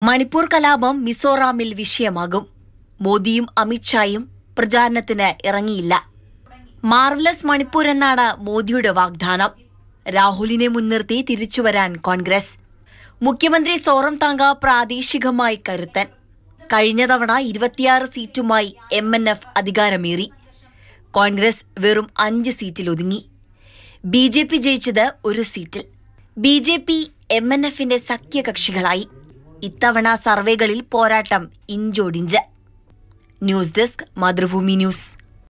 മണിപ്പൂർ കലാപം മിസോറാമിൽ വിഷയമാകും മോദിയും അമിത്ഷായും പ്രചാരണത്തിന് ഇറങ്ങിയില്ല മാർവലസ് മണിപ്പൂർ എന്നാണ് മോദിയുടെ വാഗ്ദാനം രാഹുലിനെ മുൻനിർത്തി തിരിച്ചുവരാൻ കോൺഗ്രസ് മുഖ്യമന്ത്രി സോറം താങ്ക പ്രാദേശികമായി കരുത്തൻ കഴിഞ്ഞ തവണ ഇരുപത്തിയാറ് സീറ്റുമായി എം എൻ എഫ് അധികാരമേറി കോൺഗ്രസ് വെറും അഞ്ച് സീറ്റിൽ ഒതുങ്ങി ബി ജെ പി ജയിച്ചത് ഒരു സീറ്റിൽ ബി ജെ പി എം എൻ എഫിന്റെ സഖ്യകക്ഷികളായി ഇത്തവണ സർവേകളിൽ പോരാട്ടം ഇഞ്ചോടിഞ്ച് ന്യൂസ് ഡെസ്ക് മാതൃഭൂമി ന്യൂസ്